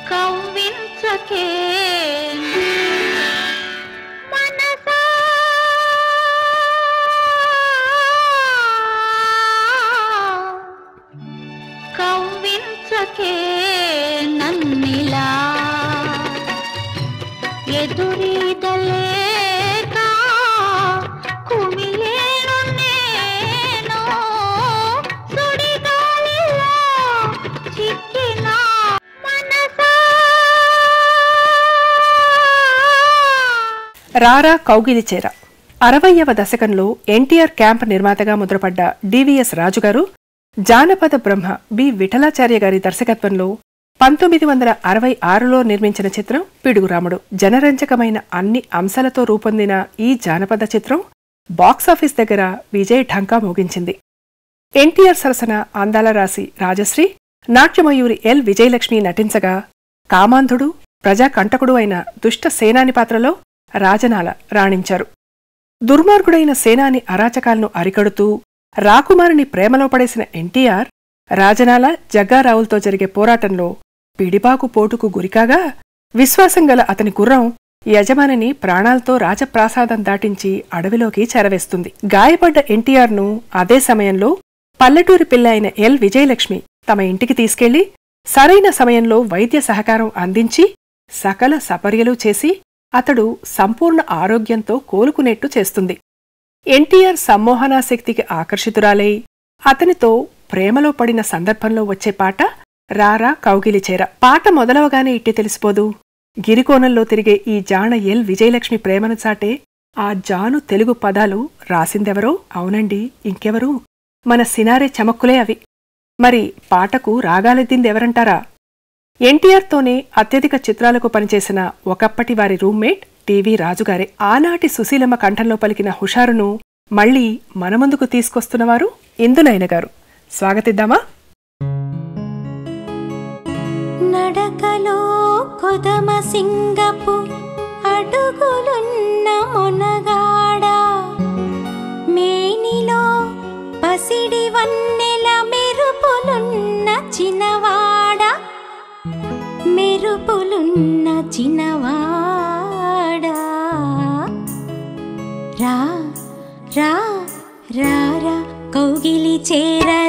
కవ్వించకే మనసా కవ్వించకే నన్నిలా ఎదురీదలేక కుమిలేను నేను సుడిగాలిలో చిక్కిన మనసా రారా కౌగిలి చేర అరవయ్యవ దశకంలో ఎన్టీఆర్ క్యాంప్ నిర్మాతగా ముద్రపడ్డ డివిఎస్ రాజుగారు జానపద బ్రహ్మ బి విఠలాచార్య గారి దర్శకత్వంలో పంతొమ్మిది వందల అరవై ఆరులో నిర్మించిన చిత్రం పిడుగురాముడు జనరంజకమైన అన్ని అంశాలతో రూపొందిన ఈ జానపద చిత్రం బాక్సాఫీస్ దగ్గర విజయ్ ఢంకా మోగించింది ఎన్టీఆర్ సరసన అందాల రాసి రాజశ్రీ నాట్యమయూరి ఎల్ విజయలక్ష్మి నటించగా కామాంధుడు ప్రజాకంటకుడు అయిన దుష్ట సేనాని పాత్రలో రాజనాల రాణించారు దుర్మార్గుడైన సేనాని అరాచకాలను అరికడుతూ రాకుమారిని ప్రేమలో పడేసిన ఎన్టీఆర్ రాజనాల జగ్గారావులతో జరిగే పోరాటంలో పిడిపాకు పోటుకు గురికాగా విశ్వాసం గల అతని గుర్రం యజమానిని ప్రాణాలతో రాజప్రాసాదం దాటించి అడవిలోకి చెరవేస్తుంది గాయపడ్డ ఎన్టీఆర్ను అదే సమయంలో పల్లెటూరి పిల్ల అయిన ఎల్ విజయలక్ష్మి తమ ఇంటికి తీసుకెళ్లి సరైన సమయంలో వైద్య సహకారం అందించి సకల సపర్యలు చేసి అతడు సంపూర్ణ ఆరోగ్యంతో కోలుకునేట్టు చేస్తుంది ఎన్టీఆర్ సమ్మోహనాశక్తికి ఆకర్షితురాలై అతనితో ప్రేమలో పడిన సందర్భంలో వచ్చే పాట రారా కౌగిలి చేర పాట మొదలవగానే ఇట్టి తెలిసిపోదు గిరికోణంలో తిరిగే ఈ జాణ ఎల్ విజయలక్ష్మి ప్రేమను చాటే ఆ జాను తెలుగు పదాలు రాసిందెవరో అవునండి ఇంకెవరు మన సినారే చమక్కులే అవి మరి పాటకు రాగాలెద్దిందెవరంటారా ఎన్టీఆర్తోనే అత్యధిక చిత్రాలకు పనిచేసిన ఒకప్పటి వారి రూమ్మేట్ టీవీ రాజుగారే ఆనాటి సుశీలమ్మ కంఠంలో పలికిన హుషారును మళ్లీ మన ముందుకు తీసుకొస్తున్నవారు ఇందునైన గారు స్వాగతిద్దామా నడకలో కొదమ సింగపు అడుగులున్న మొనగాడ మేనిలో పసిడి వన్నెల మెరుపులున్న చిన్నవాడ మెరుపులున్న చిన్నవాడా రా రా రా రా కౌగిలి చేర